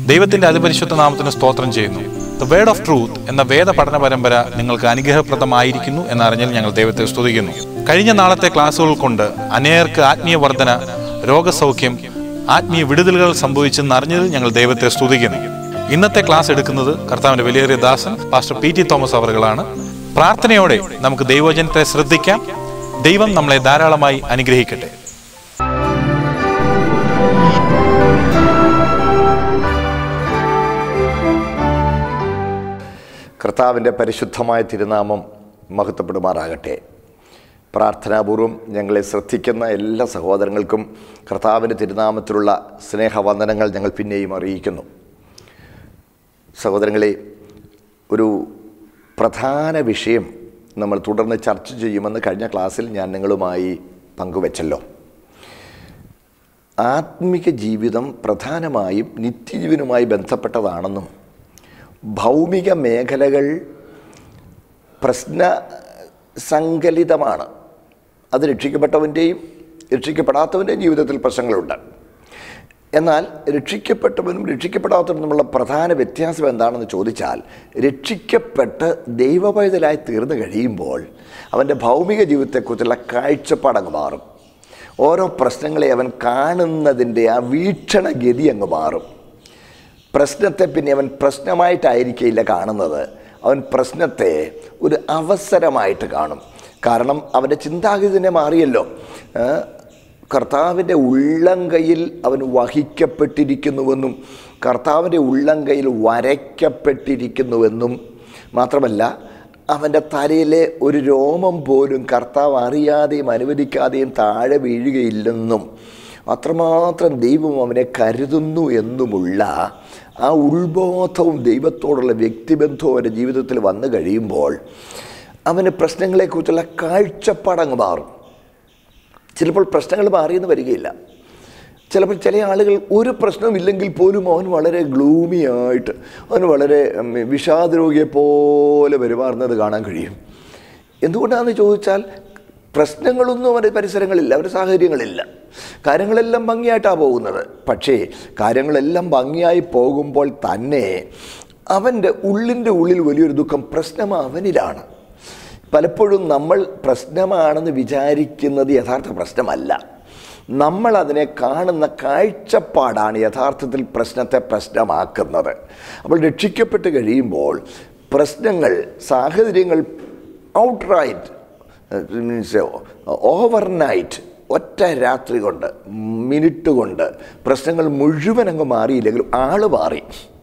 ദൈവത്തിന്റെ അതിപരിശുദ്ധ നാമത്തിന് സ്തോത്രം ചെയ്യുന്നു ദ വേർഡ് ഓഫ് ട്രൂത്ത് എന്ന വേദ പഠന പരമ്പര നിങ്ങൾക്ക് അനുഗ്രഹപ്രദമായിരിക്കുന്നു എന്നറിഞ്ഞാൽ ഞങ്ങൾ ദൈവത്തെ സ്തുതിക്കുന്നു കഴിഞ്ഞ നാളത്തെ ക്ലാസ്സുകൾ കൊണ്ട് അനേകർക്ക് ആത്മീയ വർധന രോഗസൗഖ്യം ആത്മീയ വിടുതലുകൾ സംഭവിച്ചെന്ന് അറിഞ്ഞതിൽ ഞങ്ങൾ ദൈവത്തെ സ്തുതിക്കുന്നു ഇന്നത്തെ ക്ലാസ് എടുക്കുന്നത് കർത്താവിന്റെ വിലയേറിയ ദാസൻ പാസ്റ്റർ പി ടി തോമസ് അവറുകളാണ് പ്രാർത്ഥനയോടെ നമുക്ക് ദൈവജനത്തെ ശ്രദ്ധിക്കാം ദൈവം നമ്മളെ ധാരാളമായി അനുഗ്രഹിക്കട്ടെ കർത്താവിൻ്റെ പരിശുദ്ധമായ തിരുനാമം മഹത്വപ്പെടുമാറാകട്ടെ പ്രാർത്ഥനാപൂർവം ഞങ്ങളെ ശ്രദ്ധിക്കുന്ന എല്ലാ സഹോദരങ്ങൾക്കും കർത്താവിൻ്റെ തിരുനാമത്തിലുള്ള സ്നേഹവന്ദനങ്ങൾ ഞങ്ങൾ പിന്നെയും അറിയിക്കുന്നു സഹോദരങ്ങളെ ഒരു പ്രധാന വിഷയം നമ്മൾ തുടർന്ന് ചർച്ച ചെയ്യുമെന്ന് കഴിഞ്ഞ ക്ലാസ്സിൽ ഞാൻ നിങ്ങളുമായി പങ്കുവച്ചല്ലോ ആത്മിക ജീവിതം പ്രധാനമായും നിത്യജീവനുമായി ബന്ധപ്പെട്ടതാണെന്നും ഭൗമിക മേഖലകൾ പ്രശ്ന സങ്കലിതമാണ് അത് രക്ഷിക്കപ്പെട്ടവൻ്റെയും രക്ഷിക്കപ്പെടാത്തവൻ്റെയും ജീവിതത്തിൽ പ്രശ്നങ്ങളുണ്ട് എന്നാൽ രക്ഷിക്കപ്പെട്ടവനും രക്ഷിക്കപ്പെടാത്തവനും തമ്മിലുള്ള പ്രധാന വ്യത്യാസം എന്താണെന്ന് ചോദിച്ചാൽ രക്ഷിക്കപ്പെട്ട് ദൈവപൈതലായി തീർന്നു കഴിയുമ്പോൾ അവൻ്റെ ഭൗമിക ജീവിതത്തെക്കുറിച്ചുള്ള കാഴ്ചപ്പാടങ്ങ് മാറും ഓരോ പ്രശ്നങ്ങളെ അവൻ കാണുന്നതിൻ്റെ ആ വീക്ഷണഗതി അങ്ങ് മാറും പ്രശ്നത്തെ പിന്നെ അവൻ പ്രശ്നമായിട്ടായിരിക്കില്ല കാണുന്നത് അവൻ പ്രശ്നത്തെ ഒരു അവസരമായിട്ട് കാണും കാരണം അവൻ്റെ ചിന്താഗതി തന്നെ മാറിയല്ലോ ഏ? കർത്താവിൻ്റെ ഉള്ളംകൈയിൽ അവൻ വഹിക്കപ്പെട്ടിരിക്കുന്നുവെന്നും കർത്താവിൻ്റെ ഉള്ളംകൈയിൽ വരയ്ക്കപ്പെട്ടിരിക്കുന്നുവെന്നും മാത്രമല്ല അവൻ്റെ തലയിലെ ഒരു രോമം പോലും കർത്താവ് അറിയാതെയും അനുവദിക്കാതെയും താഴെ വീഴുകയില്ലെന്നും അത്രമാത്രം ദൈവം അവനെ കരുതുന്നു എന്നുമുള്ള ആ ഉത്ബോധവും ദൈവത്തോടുള്ള വ്യക്തിബന്ധവും അവൻ്റെ ജീവിതത്തിൽ വന്നു കഴിയുമ്പോൾ അവന് പ്രശ്നങ്ങളെക്കുറിച്ചുള്ള കാഴ്ചപ്പാടങ്ങ് മാറും ചിലപ്പോൾ പ്രശ്നങ്ങൾ മാറിയെന്ന് വരികയില്ല ചിലപ്പോൾ ചില ആളുകൾ ഒരു പ്രശ്നമില്ലെങ്കിൽ പോലും അവൻ വളരെ ഗ്ലൂമി ആയിട്ട് അവൻ വളരെ ഉം, വിഷാദരോഗിയെ പോലെ പെരുമാറുന്നത് കാണാൻ കഴിയും എന്തുകൊണ്ടാണെന്ന് ചോദിച്ചാൽ പ്രശ്നങ്ങളൊന്നും അവൻ്റെ പരിസരങ്ങളില്ല അവരുടെ സാഹചര്യങ്ങളില്ല കാര്യങ്ങളെല്ലാം ഭംഗിയായിട്ടാണ് പോകുന്നത് പക്ഷേ കാര്യങ്ങളെല്ലാം ഭംഗിയായി പോകുമ്പോൾ തന്നെ അവൻ്റെ ഉള്ളിൻ്റെ ഉള്ളിൽ വലിയൊരു ദുഃഖം പ്രശ്നം അവനിലാണ് പലപ്പോഴും നമ്മൾ പ്രശ്നമാണെന്ന് വിചാരിക്കുന്നത് യഥാർത്ഥ പ്രശ്നമല്ല നമ്മൾ അതിനെ കാണുന്ന കാഴ്ചപ്പാടാണ് യഥാർത്ഥത്തിൽ പ്രശ്നത്തെ പ്രശ്നമാക്കുന്നത് അപ്പോൾ രക്ഷിക്കപ്പെട്ട് കഴിയുമ്പോൾ പ്രശ്നങ്ങൾ സാഹചര്യങ്ങൾ ഔട്ട് റൈറ്റ് മീൻസ് ഓവർനൈറ്റ് ഒറ്റ രാത്രി കൊണ്ട് മിനിറ്റ് കൊണ്ട് പ്രശ്നങ്ങൾ മുഴുവൻ അങ്ങ് മാറിയില്ലെങ്കിലും ആൾ മാറി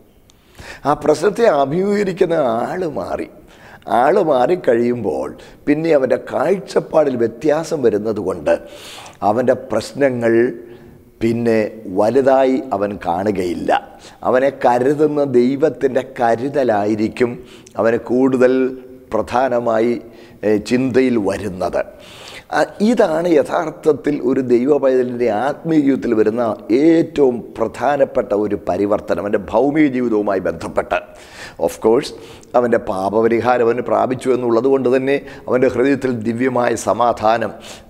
ആ പ്രശ്നത്തെ അഭിമുഖീകരിക്കുന്ന ആൾ മാറി ആൾ മാറിക്കഴിയുമ്പോൾ പിന്നെ അവൻ്റെ കാഴ്ചപ്പാടിൽ വ്യത്യാസം വരുന്നത് കൊണ്ട് അവൻ്റെ പ്രശ്നങ്ങൾ പിന്നെ വലുതായി അവൻ കാണുകയില്ല അവനെ കരുതുന്ന ദൈവത്തിൻ്റെ കരുതലായിരിക്കും അവന് കൂടുതൽ പ്രധാനമായി ഏഹ്, ചിന്തയിൽ വരുന്നത് ആ, ഇതാണ് യഥാർത്ഥത്തിൽ ഒരു ദൈവ പൈതലിൻ്റെ ആത്മീയ ജീവിതത്തിൽ വരുന്ന ഏറ്റവും പ്രധാനപ്പെട്ട ഒരു പരിവർത്തനം അവൻ്റെ ഭൗമിക ജീവിതവുമായി ബന്ധപ്പെട്ട് ഓഫ് കോഴ്സ് അവൻ്റെ പാപപരിഹാരം അവന് പ്രാപിച്ചു എന്നുള്ളത് കൊണ്ട് തന്നെ അവൻ്റെ ഹൃദയത്തിൽ ദിവ്യമായ സമാധാനം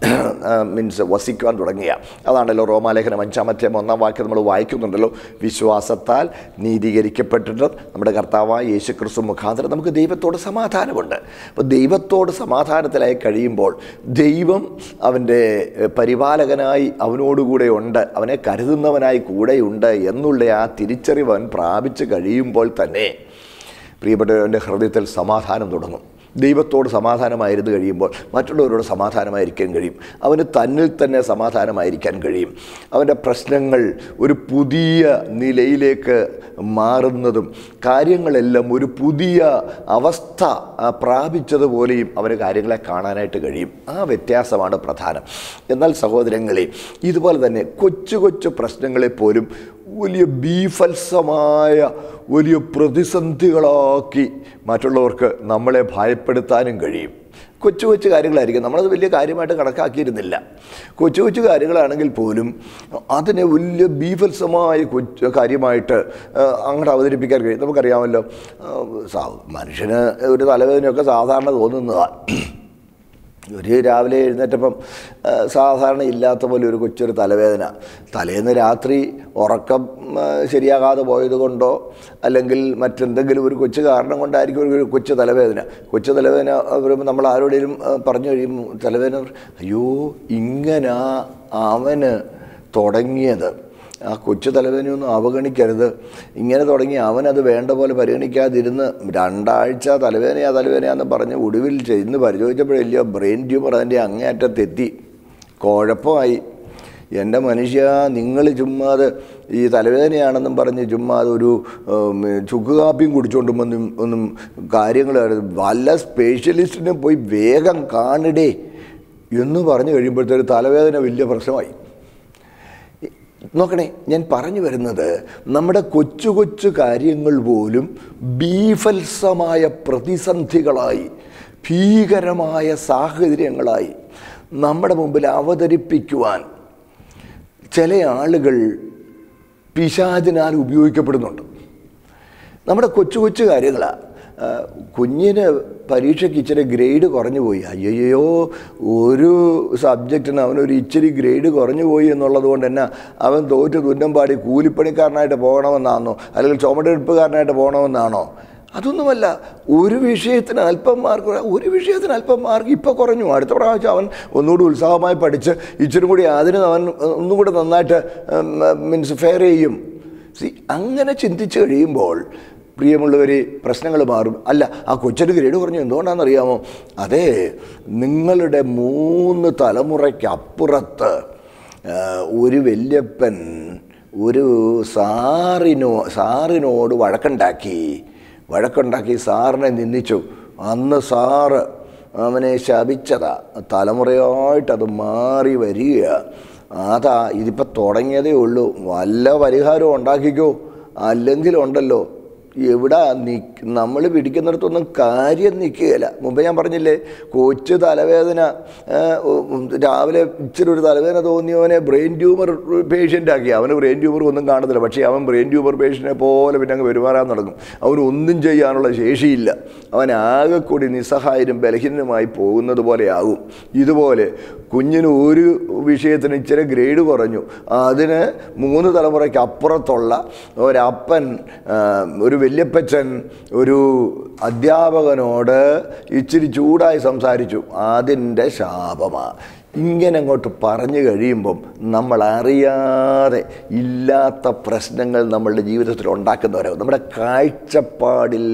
മീൻസ് വസിക്കുവാൻ തുടങ്ങിയ അതാണല്ലോ റോമാലേഖനം അഞ്ചാമത്തെ ഒന്നാം വാക്യം നമ്മൾ വായിക്കുന്നുണ്ടല്ലോ വിശ്വാസത്താൽ നീതീകരിക്കപ്പെട്ടിട്ട് നമ്മുടെ കർത്താവായ യേശു ക്രിസ്തു മുഖാന്തരം നമുക്ക് ദൈവത്തോട് സമാധാനമുണ്ട് അപ്പോൾ ദൈവത്തോട് സമാധാനത്തിലായി കഴിയുമ്പോൾ ദൈവം അവൻ്റെ ഏഹ്, പരിപാലകനായി അവനോടുകൂടെ ഉണ്ട് അവനെ കരുതുന്നവനായി കൂടെയുണ്ട് എന്നുള്ള ആ തിരിച്ചറിവ് അവൻ പ്രാപിച്ച് കഴിയുമ്പോൾ തന്നെ പ്രിയപ്പെട്ടവൻ്റെ ഹൃദയത്തിൽ സമാധാനം തുടങ്ങും ദൈവത്തോട് സമാധാനമായിരുന്നു കഴിയുമ്പോൾ മറ്റുള്ളവരോട് സമാധാനമായിരിക്കാൻ കഴിയും അവന് തന്നിൽ തന്നെ സമാധാനമായിരിക്കാൻ കഴിയും അവൻ്റെ പ്രശ്നങ്ങൾ ഒരു പുതിയ നിലയിലേക്ക് മാറുന്നതും കാര്യങ്ങളെല്ലാം ഒരു പുതിയ അവസ്ഥ ആ, പ്രാപിച്ചതുപോലെയും അവന് കാര്യങ്ങളെ കാണാനായിട്ട് കഴിയും ആ വ്യത്യാസമാണ് പ്രധാനം എന്നാൽ സഹോദരങ്ങളെ ഇതുപോലെ തന്നെ കൊച്ചു കൊച്ചു പ്രശ്നങ്ങളെ പോലും വലിയ ബീഫത്സമായ വലിയ പ്രതിസന്ധികളാക്കി മറ്റുള്ളവർക്ക് നമ്മളെ ഭയപ്പെടുത്താനും കഴിയും കൊച്ചു കൊച്ചു കാര്യങ്ങളായിരിക്കും നമ്മളത് വലിയ കാര്യമായിട്ട് കണക്കാക്കിയിരുന്നില്ല കൊച്ചു കൊച്ചു കാര്യങ്ങളാണെങ്കിൽ പോലും അതിനെ വലിയ ബീഫത്സമായ കൊച്ചു കാര്യമായിട്ട് ആ, അങ്ങോട്ട് അവതരിപ്പിക്കാൻ കഴിയും നമുക്കറിയാമല്ലോ ആ, സാ- മനുഷ്യന് ഒരു തലവേദനയൊക്കെ സാധാരണ തോന്നുന്നതാണ് ഒരു രാവിലെ എഴുന്നേറ്റപ്പം ആ, സാധാരണ ഇല്ലാത്ത പോലെ ഒരു കൊച്ചൊരു തലവേദന തലേന്ന് രാത്രി ഉറക്കം ആ, ശരിയാകാതെ പോയത് കൊണ്ടോ അല്ലെങ്കിൽ മറ്റെന്തെങ്കിലും ഒരു കൊച്ചു കാരണം കൊണ്ടായിരിക്കും ഒരു കൊച്ചു തലവേദന കൊച്ചു തലവേദന വരുമ്പോൾ നമ്മൾ ആരോടെങ്കിലും ആ, പറഞ്ഞു കഴിയുമ്പോൾ തലവേദന അയ്യോ ഇങ്ങനാ അവന് തുടങ്ങിയത് ആ കൊച്ചു തലവേദനയൊന്നും അവഗണിക്കരുത് ഇങ്ങനെ തുടങ്ങി അവനത് വേണ്ട പോലെ പരിഗണിക്കാതിരുന്ന് രണ്ടാഴ്ച തലവേദനയാ തലവേദനയാന്ന് പറഞ്ഞ് ഒടുവിൽ ചെന്ന് പരിശോധിച്ചപ്പോഴില്ലയോ ബ്രെയിൻ ട്യൂമർ അതിൻ്റെ അങ്ങേയറ്റത്തെത്തി കുഴപ്പമായി എൻ്റെ മനുഷ്യ നിങ്ങൾ ചുമ്മാതെ ഈ തലവേദനയാണെന്നും പറഞ്ഞ് ചുമ്മാതെ ഒരു ഉം, ചുക്ക് കാപ്പിയും കുടിച്ചോണ്ടും ഒന്നും ഒന്നും കാര്യങ്ങൾ വല്ല സ്പെഷ്യലിസ്റ്റിനെ പോയി വേഗം കാണിടേ എന്ന് പറഞ്ഞു കഴിയുമ്പോഴത്തേക്ക് തലവേദന വലിയ പ്രശ്നമായി നോക്കണേ ഞാൻ പറഞ്ഞു വരുന്നത് നമ്മുടെ കൊച്ചു കൊച്ചു കാര്യങ്ങൾ പോലും ബീഫത്സമായ പ്രതിസന്ധികളായി ഭീകരമായ സാഹചര്യങ്ങളായി നമ്മുടെ മുമ്പിൽ അവതരിപ്പിക്കുവാൻ ചില ആളുകൾ പിശാചിനാൽ ഉപയോഗിക്കപ്പെടുന്നുണ്ട് നമ്മുടെ കൊച്ചു കൊച്ചു കാര്യങ്ങളാണ് കുഞ്ഞിന് പരീക്ഷയ്ക്ക് ഇച്ചിരി ഗ്രേഡ് കുറഞ്ഞു പോയി അയ്യോ ഒരു സബ്ജക്റ്റിന് അവനൊരു ഇച്ചിരി ഗ്രേഡ് കുറഞ്ഞു പോയി എന്നുള്ളത് കൊണ്ട് തന്നെ അവൻ തോറ്റ് തുന്നം പാടി കൂലിപ്പണിക്കാരനായിട്ട് പോകണമെന്നാണോ അല്ലെങ്കിൽ ചുമടെടുപ്പുകാരനായിട്ട് പോകണമെന്നാണോ അതൊന്നുമല്ല ഒരു വിഷയത്തിന് അല്പം മാർക്ക് കുറ- ഒരു വിഷയത്തിന് അല്പം മാർക്ക് ഇപ്പോൾ കുറഞ്ഞു അടുത്ത പ്രാവശ്യം അവൻ ഒന്നുകൂടി ഉത്സാഹമായി പഠിച്ച് ഇച്ചിരി കൂടി അതിന് അവൻ ഒന്നും കൂടി നന്നായിട്ട് മീൻസ് ഫെയർ ചെയ്യും സി അങ്ങനെ ചിന്തിച്ച് കഴിയുമ്പോൾ പ്രിയമുള്ളവരെ പ്രശ്നങ്ങൾ മാറും അല്ല ആ കൊച്ചൊരു ഗ്രേഡ് കുറഞ്ഞു എന്തുകൊണ്ടാണെന്നറിയാമോ അതെ നിങ്ങളുടെ മൂന്ന് തലമുറയ്ക്കപ്പുറത്ത് ആ, ഒരു വല്യപ്പൻ ഒരു സാറിനോ സാറിനോട് വഴക്കുണ്ടാക്കി വഴക്കുണ്ടാക്കി സാറിനെ നിന്ദിച്ചു അന്ന് സാറ് അവനെ ശപിച്ചതാ തലമുറയായിട്ടത് മാറി വരിക അതാ ഇതിപ്പോൾ തുടങ്ങിയതേ ഉള്ളൂ വല്ല പരിഹാരവും ഉണ്ടാക്കിക്കോ അല്ലെങ്കിൽ ഉണ്ടല്ലോ എവിടെ നിക്ക് നമ്മൾ പിടിക്കുന്നിടത്തൊന്നും കാര്യം നിൽക്കുകയില്ല മുമ്പ് ഞാൻ പറഞ്ഞില്ലേ കൊച്ചു തലവേദന ആ, ഉം, രാവിലെ ഇച്ചിരി ഒരു തലവേദന തോന്നിയവനെ ബ്രെയിൻ ട്യൂമർ പേഷ്യൻ്റ് ആക്കി അവന് ബ്രെയിൻ ട്യൂമർ ഒന്നും കാണത്തില്ല പക്ഷേ അവൻ ബ്രെയിൻ ട്യൂമർ പേഷ്യനെ പോലെ പിന്നെ അങ്ങ് പെരുമാറാൻ തുടങ്ങും അവന് ഒന്നും ചെയ്യാനുള്ള ശേഷിയില്ല അവൻ ആകെ കൂടി നിസ്സഹായരും ബലഹീനനുമായി പോകുന്നത് പോലെയാകും ഇതുപോലെ കുഞ്ഞിന് ഒരു വിഷയത്തിന് ഇച്ചിരി ഗ്രേഡ് കുറഞ്ഞു അതിന് മൂന്ന് തലമുറയ്ക്ക് അപ്പുറത്തുള്ള ഒരപ്പൻ ആ, ഒരു വല്യപ്പച്ചൻ ഒരു അധ്യാപകനോട് ഇച്ചിരി ചൂടായി സംസാരിച്ചു അതിൻ്റെ ശാപമാണ് ഇങ്ങനെ അങ്ങോട്ട് പറഞ്ഞു കഴിയുമ്പം നമ്മൾ അറിയാതെ ഇല്ലാത്ത പ്രശ്നങ്ങൾ നമ്മളുടെ ജീവിതത്തിൽ ഉണ്ടാക്കുന്നവരാകും നമ്മുടെ കാഴ്ചപ്പാടിൽ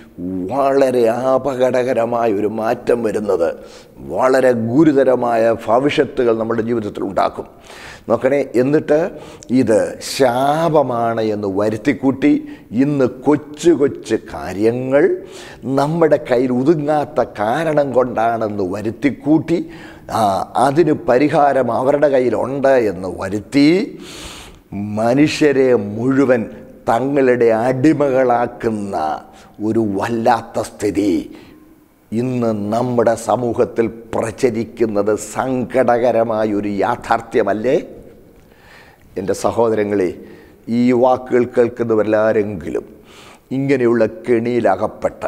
വളരെ അപകടകരമായ ഒരു മാറ്റം വരുന്നത് വളരെ ഗുരുതരമായ ഭവിഷ്യത്തുകൾ നമ്മുടെ ജീവിതത്തിൽ ഉണ്ടാക്കും നോക്കണേ എന്നിട്ട് ഇത് ശാപമാണ് എന്ന് വരുത്തിക്കൂട്ടി ഇന്ന് കൊച്ചു കൊച്ചു കാര്യങ്ങൾ നമ്മുടെ കയ്യിൽ ഒതുങ്ങാത്ത കാരണം കൊണ്ടാണെന്ന് വരുത്തിക്കൂട്ടി ആ, അതിന് പരിഹാരം അവരുടെ കയ്യിലുണ്ട് എന്ന് വരുത്തി മനുഷ്യരെ മുഴുവൻ തങ്ങളുടെ അടിമകളാക്കുന്ന ഒരു വല്ലാത്ത സ്ഥിതി ഇന്ന് നമ്മുടെ സമൂഹത്തിൽ പ്രചരിക്കുന്നത് സങ്കടകരമായ ഒരു യാഥാർത്ഥ്യമല്ലേ എൻ്റെ സഹോദരങ്ങളെ ഈ വാക്കുകൾ കേൾക്കുന്നവരെല്ലാരെങ്കിലും ഇങ്ങനെയുള്ള കെണിയിലകപ്പെട്ട്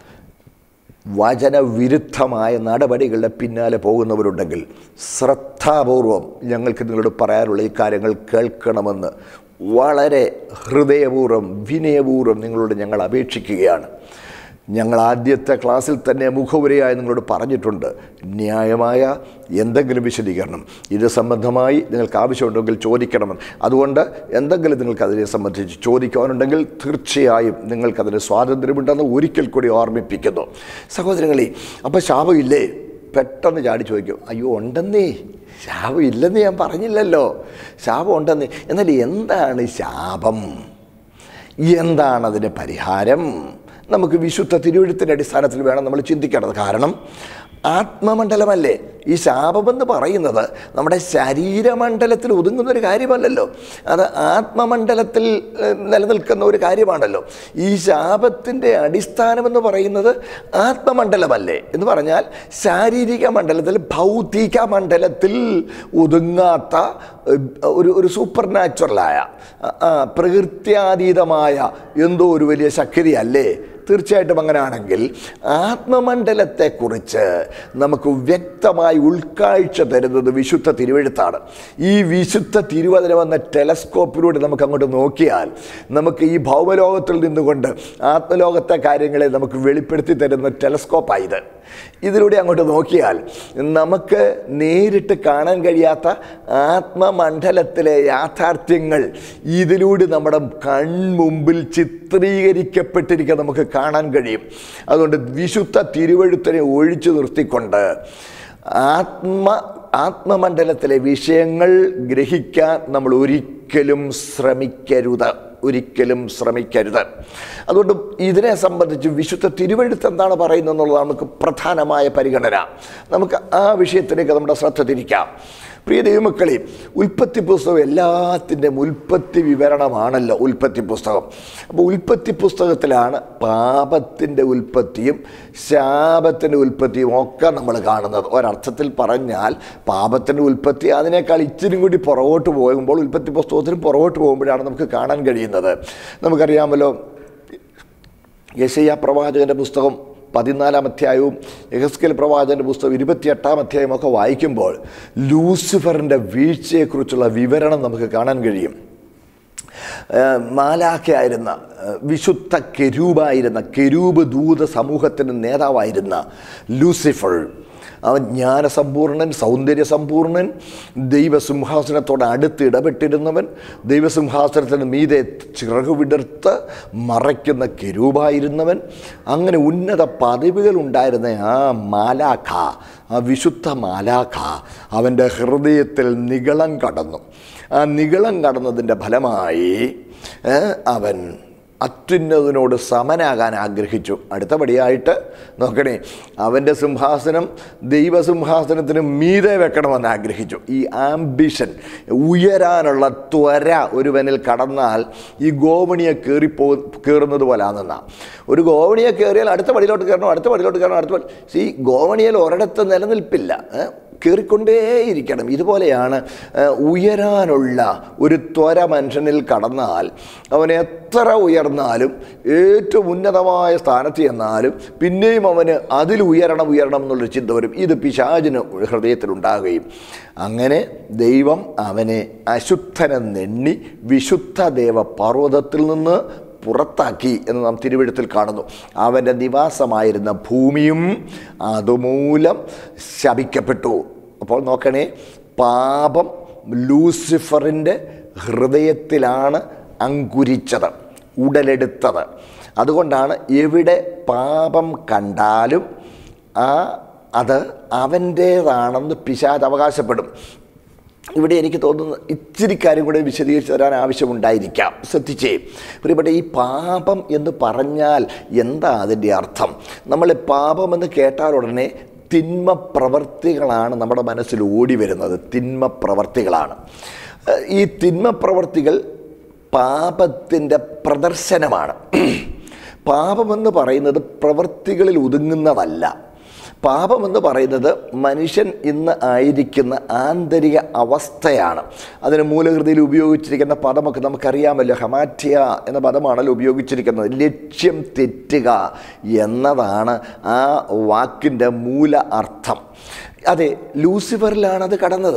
വചനവിരുദ്ധമായ നടപടികളുടെ പിന്നാലെ പോകുന്നവരുണ്ടെങ്കിൽ ശ്രദ്ധാപൂർവം ഞങ്ങൾക്ക് നിങ്ങളോട് പറയാനുള്ള ഈ കാര്യങ്ങൾ കേൾക്കണമെന്ന് വളരെ ഹൃദയപൂർവ്വം വിനയപൂർവ്വം നിങ്ങളോട് ഞങ്ങൾ അപേക്ഷിക്കുകയാണ് ഞങ്ങൾ ആദ്യത്തെ ക്ലാസ്സിൽ തന്നെ മുഖവുരയായി നിങ്ങളോട് പറഞ്ഞിട്ടുണ്ട് ന്യായമായ എന്തെങ്കിലും വിശദീകരണം ഇത് സംബന്ധമായി നിങ്ങൾക്ക് ആവശ്യമുണ്ടെങ്കിൽ ചോദിക്കണമെന്ന് അതുകൊണ്ട് എന്തെങ്കിലും നിങ്ങൾക്ക് അതിനെ സംബന്ധിച്ച് ചോദിക്കാനുണ്ടെങ്കിൽ തീർച്ചയായും നിങ്ങൾക്കതിന് സ്വാതന്ത്ര്യമുണ്ടെന്ന് ഒരിക്കൽ കൂടി ഓർമ്മിപ്പിക്കുന്നു സഹോദരങ്ങളെ അപ്പോൾ ശാപമില്ലേ പെട്ടെന്ന് ചാടി ചോദിക്കും അയ്യോ ഉണ്ടെന്നേ ശാപം ഇല്ലെന്ന് ഞാൻ പറഞ്ഞില്ലല്ലോ ശാപം ഉണ്ടെന്ന് എന്നാൽ എന്താണ് ശാപം എന്താണ് അതിന് പരിഹാരം നമുക്ക് വിശുദ്ധ തിരുവഴുത്തിൻ്റെ അടിസ്ഥാനത്തിൽ വേണം നമ്മൾ ചിന്തിക്കേണ്ടത് കാരണം ആത്മമണ്ഡലമല്ലേ ഈ ശാപമെന്ന് പറയുന്നത് നമ്മുടെ ശരീരമണ്ഡലത്തിൽ ഒതുങ്ങുന്ന ഒരു കാര്യമല്ലല്ലോ അത് ആത്മമണ്ഡലത്തിൽ ഏഹ്, നിലനിൽക്കുന്ന ഒരു കാര്യമാണല്ലോ ഈ ശാപത്തിൻ്റെ അടിസ്ഥാനമെന്ന് പറയുന്നത് ആത്മമണ്ഡലമല്ലേ എന്ന് പറഞ്ഞാൽ ശാരീരിക മണ്ഡലത്തിൽ ഭൗതിക മണ്ഡലത്തിൽ ഒതുങ്ങാത്ത ഏഹ്, ഒരു ഒരു സൂപ്പർ നാച്ചുറലായ പ്രകൃത്യാതീതമായ എന്തോ ഒരു വലിയ ശക്തിയല്ലേ തീർച്ചയായിട്ടും അങ്ങനെയാണെങ്കിൽ ആത്മമണ്ഡലത്തെക്കുറിച്ച് നമുക്ക് വ്യക്തമായി ഉൾക്കാഴ്ച തരുന്നത് വിശുദ്ധ തിരുവഴുത്താണ് ഈ വിശുദ്ധ തിരുവചനം എന്ന ടെലസ്കോപ്പിലൂടെ നമുക്ക് അങ്ങോട്ട് നോക്കിയാൽ നമുക്ക് ഈ ഭൗമലോകത്തിൽ നിന്നുകൊണ്ട് ആത്മലോകത്തെ കാര്യങ്ങളെ നമുക്ക് വെളിപ്പെടുത്തി തരുന്ന ടെലസ്കോപ്പായത് ഇതിലൂടെ അങ്ങോട്ട് നോക്കിയാൽ നമുക്ക് നേരിട്ട് കാണാൻ കഴിയാത്ത ആത്മമണ്ഡലത്തിലെ യാഥാർത്ഥ്യങ്ങൾ ഇതിലൂടെ നമ്മുടെ കൺമുമ്പിൽ ചിത്രീകരിക്കപ്പെട്ടിരിക്കുക നമുക്ക് കാണാൻ കഴിയും അതുകൊണ്ട് വിശുദ്ധ തിരുവഴുത്തിനെ ഒഴിച്ചു നിർത്തിക്കൊണ്ട് ആത്മ ആത്മമണ്ഡലത്തിലെ വിഷയങ്ങൾ ഗ്രഹിക്കാൻ നമ്മൾ ഒരിക്കലും ശ്രമിക്കരുത് ഒരിക്കലും ശ്രമിക്കരുത് അതുകൊണ്ട് ഇതിനെ സംബന്ധിച്ച് വിശുദ്ധ തിരുവഴുത്ത് എന്താണ് പറയുന്നത് എന്നുള്ളതാണ് നമുക്ക് പ്രധാനമായ പരിഗണന നമുക്ക് ആ വിഷയത്തിലേക്ക് നമ്മുടെ ശ്രദ്ധ തിരിക്കാം പ്രിയ ദൈവമക്കളെ ഉൽപ്പത്തി പുസ്തകം എല്ലാത്തിൻ്റെയും ഉൽപ്പത്തി വിവരണമാണല്ലോ ഉൽപ്പത്തി പുസ്തകം അപ്പോൾ ഉൽപ്പത്തി പുസ്തകത്തിലാണ് പാപത്തിൻ്റെ ഉൽപ്പത്തിയും ശാപത്തിൻ്റെ ഉൽപ്പത്തിയും ഒക്കെ നമ്മൾ കാണുന്നത് ഒരർത്ഥത്തിൽ പറഞ്ഞാൽ പാപത്തിൻ്റെ ഉൽപ്പത്തി അതിനേക്കാൾ ഇച്ചിരി കൂടി പുറകോട്ട് പോകുമ്പോൾ ഉൽപ്പത്തി പുസ്തകത്തിന് പുറകോട്ട് പോകുമ്പോഴാണ് നമുക്ക് കാണാൻ കഴിയുന്നത് നമുക്കറിയാമല്ലോ യശയ്യ പ്രവാചകൻ്റെ പുസ്തകം പതിനാലാം അധ്യായവും യഹസ്കൽ പ്രവാചകൻ്റെ പുസ്തകം ഇരുപത്തിയെട്ടാം അധ്യായം ഒക്കെ വായിക്കുമ്പോൾ ലൂസിഫറിൻ്റെ വീഴ്ചയെക്കുറിച്ചുള്ള വിവരണം നമുക്ക് കാണാൻ കഴിയും ഏഹ് മാലാഖയായിരുന്ന ഏഹ് വിശുദ്ധ കെരൂബായിരുന്ന കെരൂബ് ദൂത സമൂഹത്തിൻ്റെ നേതാവായിരുന്ന ലൂസിഫർ അവൻ ജ്ഞാനസമ്പൂർണൻ സൗന്ദര്യസമ്പൂർണൻ ദൈവസിംഹാസനത്തോട് അടുത്ത് ഇടപെട്ടിരുന്നവൻ ദൈവസിംഹാസനത്തിന് മീതെ ചിറകു വിടർത്ത് മറയ്ക്കുന്ന കെരൂപായിരുന്നവൻ അങ്ങനെ ഉന്നത പദവികൾ ഉണ്ടായിരുന്ന ആ മാലാഖ ആ വിശുദ്ധ മാലാഖ അവൻ്റെ ഹൃദയത്തിൽ നികളം കടന്നു ആ നികളം കടന്നതിൻ്റെ ഫലമായി ഏ, അവൻ അത്യുന്നതിനോട് സമനാകാൻ ആഗ്രഹിച്ചു അടുത്തപടിയായിട്ട് നോക്കണേ അവൻ്റെ സിംഹാസനം ദൈവസിംഹാസനത്തിന് മീതെ വെക്കണമെന്ന് ആഗ്രഹിച്ചു ഈ ആംബിഷൻ ഉയരാനുള്ള ത്വര ഒരുവനിൽ കടന്നാൽ ഈ ഗോവണിയെ കയറിപ്പോ കയറുന്നത് പോലാണെന്നാ ഒരു ഗോവണിയെ കയറിയാൽ അടുത്ത പടിയിലോട്ട് കയറണം അടുത്ത പടിയിലോട്ട് കയറണം അടുത്ത പടി ഈ ഗോവണിയിൽ ഒരിടത്ത് നിലനിൽപ്പില്ല ഏ? കയറിക്കൊണ്ടേയിരിക്കണം ഇതുപോലെയാണ് ഏഹ്, ഉയരാനുള്ള ഒരു ത്വര മനുഷ്യനിൽ കടന്നാൽ അവൻ എത്ര ഉയർന്നാലും ഏറ്റവും ഉന്നതമായ സ്ഥാനത്ത് ചെന്നാലും പിന്നെയും അവന് അതിൽ ഉയരണം ഉയരണം എന്നുള്ളൊരു ചിന്ത വരും ഇത് പിശാചിന് ഹൃദയത്തിലുണ്ടാകുകയും അങ്ങനെ ദൈവം അവനെ അശുദ്ധനെന്നെണ്ണി വിശുദ്ധ ദേവ പർവ്വതത്തിൽ നിന്ന് പുറത്താക്കി എന്ന് നാം തിരുവഴുത്തിൽ കാണുന്നു അവൻ്റെ നിവാസമായിരുന്ന ഭൂമിയും അതുമൂലം ശപിക്കപ്പെട്ടു അപ്പോൾ നോക്കണേ പാപം ലൂസിഫറിൻ്റെ ഹൃദയത്തിലാണ് അങ്കുരിച്ചത് ഉടലെടുത്തത് അതുകൊണ്ടാണ് എവിടെ പാപം കണ്ടാലും ആ അത് അവൻ്റേതാണെന്ന് പിശാച് അവകാശപ്പെടും ഇവിടെ എനിക്ക് തോന്നുന്നു ഇച്ചിരി കാര്യം കൂടെ വിശദീകരിച്ച് തരാൻ ആവശ്യമുണ്ടായിരിക്കാം ശ്രദ്ധിച്ചേ പ്രിയപ്പെട്ട ഈ പാപം എന്ന് പറഞ്ഞാൽ എന്താ അതിൻ്റെ അർത്ഥം നമ്മൾ പാപം എന്ന് കേട്ടാൽ ഉടനെ തിന്മ പ്രവർത്തികളാണ് നമ്മുടെ മനസ്സിൽ ഓടി വരുന്നത് തിന്മ പ്രവർത്തികളാണ് ഏഹ് ഈ തിന്മ പ്രവർത്തികൾ പാപത്തിൻ്റെ പ്രദർശനമാണ് പാപമെന്ന് പറയുന്നത് പ്രവൃത്തികളിൽ ഒതുങ്ങുന്നതല്ല പാപമെന്ന് പറയുന്നത് മനുഷ്യൻ ഇന്ന് ആയിരിക്കുന്ന ആന്തരിക അവസ്ഥയാണ് അതിന് മൂലകൃതിയിൽ ഉപയോഗിച്ചിരിക്കുന്ന പദമൊക്കെ നമുക്കറിയാമല്ലോ ഹമാറ്റ്യ എന്ന പദമാണല്ലോ ഉപയോഗിച്ചിരിക്കുന്നത് ലക്ഷ്യം തെറ്റുക എന്നതാണ് ആ വാക്കിൻ്റെ മൂല അർത്ഥം അതെ ലൂസിഫറിലാണ് അത് കടന്നത്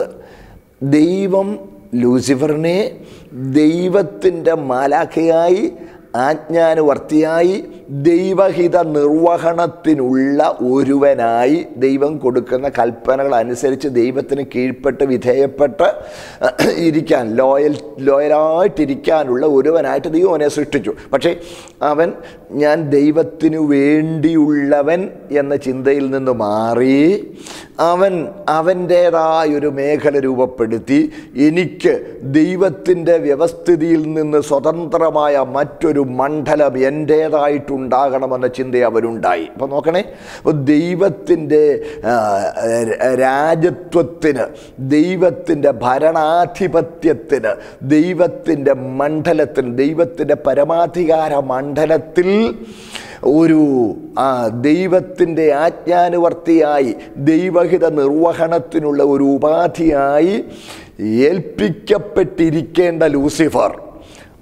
ദൈവം ലൂസിഫറിനെ ദൈവത്തിൻ്റെ മാലാഖയായി ആജ്ഞാനുവർത്തിയായി ദൈവഹിത നിർവഹണത്തിനുള്ള ഒരുവനായി ദൈവം കൊടുക്കുന്ന കൽപ്പനകൾ അനുസരിച്ച് ദൈവത്തിന് കീഴ്പ്പെട്ട് വിധേയപ്പെട്ട് ഇരിക്കാൻ ലോയൽ ലോയലായിട്ടിരിക്കാനുള്ള ഒരുവനായിട്ട് ദൈവം അവനെ സൃഷ്ടിച്ചു പക്ഷേ അവൻ ഞാൻ ദൈവത്തിനു വേണ്ടിയുള്ളവൻ എന്ന ചിന്തയിൽ നിന്ന് മാറി അവൻ അവൻ്റേതായൊരു മേഖല രൂപപ്പെടുത്തി എനിക്ക് ദൈവത്തിൻ്റെ വ്യവസ്ഥിതിയിൽ നിന്ന് സ്വതന്ത്രമായ മറ്റൊരു മണ്ഡലം എൻ്റേതായിട്ടുണ്ടാകണമെന്ന ചിന്ത അവനുണ്ടായി അപ്പോൾ നോക്കണേ അപ്പോൾ ദൈവത്തിൻ്റെ ആ, രാജത്വത്തിന് ദൈവത്തിൻ്റെ ഭരണാധിപത്യത്തിന് ദൈവത്തിൻ്റെ മണ്ഡലത്തിന് ദൈവത്തിൻ്റെ പരമാധികാര മണ്ഡലത്തിൽ ഒരു ആ ദൈവത്തിൻ്റെ ആജ്ഞാനുവർത്തിയായി ദൈവഹിത നിർവഹണത്തിനുള്ള ഒരു ഉപാധിയായി ഏൽപ്പിക്കപ്പെട്ടിരിക്കേണ്ട ലൂസിഫർ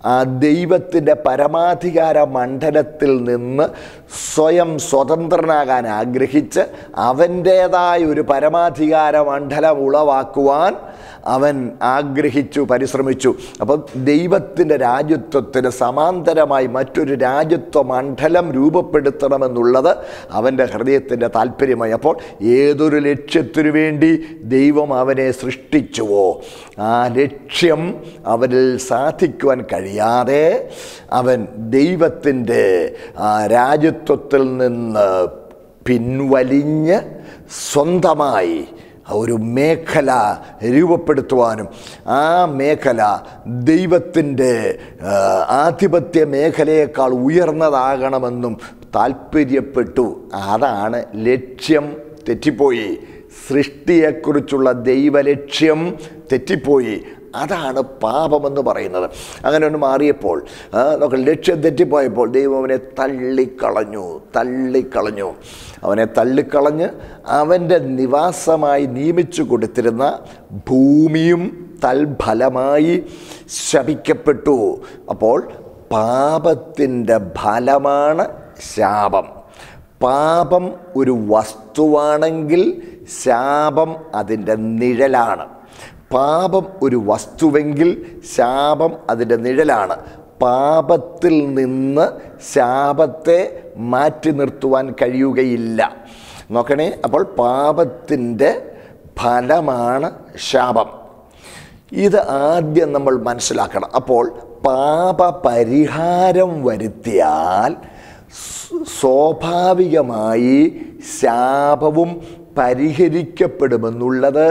ആ ദൈവത്തിൻ്റെ പരമാധികാര മണ്ഡലത്തിൽ നിന്ന് സ്വയം സ്വതന്ത്രനാകാൻ ആഗ്രഹിച്ച് അവൻ്റേതായ ഒരു പരമാധികാര മണ്ഡലം ഉളവാക്കുവാൻ അവൻ ആഗ്രഹിച്ചു പരിശ്രമിച്ചു അപ്പം ദൈവത്തിൻ്റെ രാജ്യത്വത്തിന് സമാന്തരമായി മറ്റൊരു രാജ്യത്വ മണ്ഡലം രൂപപ്പെടുത്തണമെന്നുള്ളത് അവൻ്റെ ഹൃദയത്തിൻ്റെ താല്പര്യമായി അപ്പോൾ ഏതൊരു ലക്ഷ്യത്തിനു വേണ്ടി ദൈവം അവനെ സൃഷ്ടിച്ചുവോ ആ ലക്ഷ്യം അവനിൽ സാധിക്കുവാൻ കഴിയാതെ അവൻ ദൈവത്തിൻ്റെ ആ രാജ്യത്വത്തിൽ നിന്ന് പിൻവലിഞ്ഞ് സ്വന്തമായി ഒരു മേഖല രൂപപ്പെടുത്തുവാനും ആ മേഖല ദൈവത്തിൻ്റെ ആ, ആധിപത്യ മേഖലയേക്കാൾ ഉയർന്നതാകണമെന്നും താല്പര്യപ്പെട്ടു അതാണ് ലക്ഷ്യം തെറ്റിപ്പോയി സൃഷ്ടിയെക്കുറിച്ചുള്ള ദൈവലക്ഷ്യം തെറ്റിപ്പോയി അതാണ് പാപമെന്ന് പറയുന്നത് അങ്ങനെ ഒന്ന് മാറിയപ്പോൾ ആ, നമുക്ക് ലക്ഷ്യം തെറ്റിപ്പോയപ്പോൾ ദൈവം അവനെ തള്ളിക്കളഞ്ഞു തള്ളിക്കളഞ്ഞു അവനെ തള്ളിക്കളഞ്ഞ് അവൻ്റെ നിവാസമായി നിയമിച്ചു കൊടുത്തിരുന്ന ഭൂമിയും തൽഫലമായി ശപിക്കപ്പെട്ടു അപ്പോൾ പാപത്തിൻ്റെ ഫലമാണ് ശാപം പാപം ഒരു വസ്തുവാണെങ്കിൽ ശാപം അതിൻ്റെ നിഴലാണ് പാപം ഒരു വസ്തുവെങ്കിൽ ശാപം അതിൻ്റെ നിഴലാണ് പാപത്തിൽ നിന്ന് ശാപത്തെ മാറ്റി നിർത്തുവാൻ കഴിയുകയില്ല നോക്കണേ അപ്പോൾ പാപത്തിൻ്റെ ഫലമാണ് ശാപം ഇത് ആദ്യം നമ്മൾ മനസ്സിലാക്കണം അപ്പോൾ പാപപരിഹാരം വരുത്തിയാൽ സ് സ്വാഭാവികമായി ശാപവും പരിഹരിക്കപ്പെടുമെന്നുള്ളത്